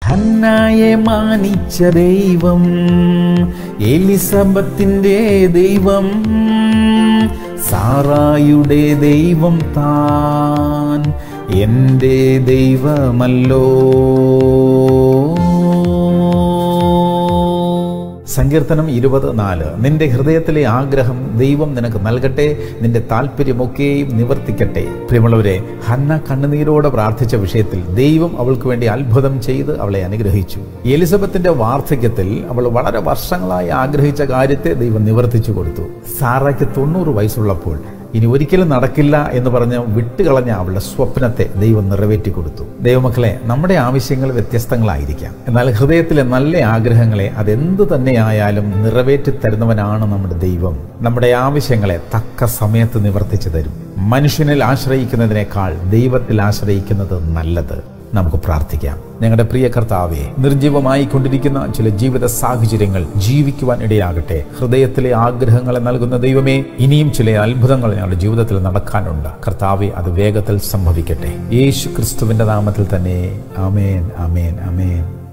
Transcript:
ഹന്നായെ മാനിച്ച ദൈവം എലിസബത്തിന്റെ ദൈവം സാറായുടെ ദൈവം താൻ എൻ്റെ ദൈവമല്ലോ സങ്കീർത്തനം ഇരുപത് നാല് നിന്റെ ഹൃദയത്തിലെ ആഗ്രഹം ദൈവം നിനക്ക് നൽകട്ടെ നിന്റെ താല്പര്യമൊക്കെയും നിവർത്തിക്കട്ടെ പ്രിയമുള്ളവരെ ഹന്ന കണ്ണുനീരോടെ പ്രാർത്ഥിച്ച വിഷയത്തിൽ ദൈവം അവൾക്ക് വേണ്ടി അത്ഭുതം ചെയ്ത് അവളെ അനുഗ്രഹിച്ചു എലിസബത്തിന്റെ വാർദ്ധക്യത്തിൽ അവൾ വളരെ വർഷങ്ങളായി ആഗ്രഹിച്ച കാര്യത്തെ ദൈവം നിവർത്തിച്ചു കൊടുത്തു സാറയ്ക്ക് തൊണ്ണൂറ് വയസ്സുള്ളപ്പോൾ ഇനി ഒരിക്കലും നടക്കില്ല എന്ന് പറഞ്ഞ് വിട്ടുകളഞ്ഞ അവളുടെ സ്വപ്നത്തെ ദൈവം നിറവേറ്റി കൊടുത്തു ദൈവമക്കളെ നമ്മുടെ ആവശ്യങ്ങൾ വ്യത്യസ്തങ്ങളായിരിക്കാം എന്നാൽ ഹൃദയത്തിലെ നല്ല ആഗ്രഹങ്ങളെ അതെന്ത് തന്നെയായാലും നിറവേറ്റി തരുന്നവനാണ് നമ്മുടെ ദൈവം നമ്മുടെ ആവശ്യങ്ങളെ തക്ക സമയത്ത് നിവർത്തിച്ചു തരും മനുഷ്യനിൽ ആശ്രയിക്കുന്നതിനേക്കാൾ ദൈവത്തിൽ ആശ്രയിക്കുന്നത് നല്ലത് നമുക്ക് പ്രാർത്ഥിക്കാം ഞങ്ങളുടെ പ്രിയ കർത്താവെ നിർജീവമായി കൊണ്ടിരിക്കുന്ന ചില ജീവിത സാഹചര്യങ്ങൾ ജീവിക്കുവാൻ ഇടയാകട്ടെ ഹൃദയത്തിലെ ആഗ്രഹങ്ങളെ നൽകുന്ന ദൈവമേ ഇനിയും ചില അത്ഭുതങ്ങൾ ഞങ്ങളുടെ ജീവിതത്തിൽ നടക്കാനുണ്ട് കർത്താവെ അത് വേഗത്തിൽ സംഭവിക്കട്ടെ യേശു ക്രിസ്തുവിന്റെ നാമത്തിൽ തന്നെ അമേൻ അമേൻ അമേൻ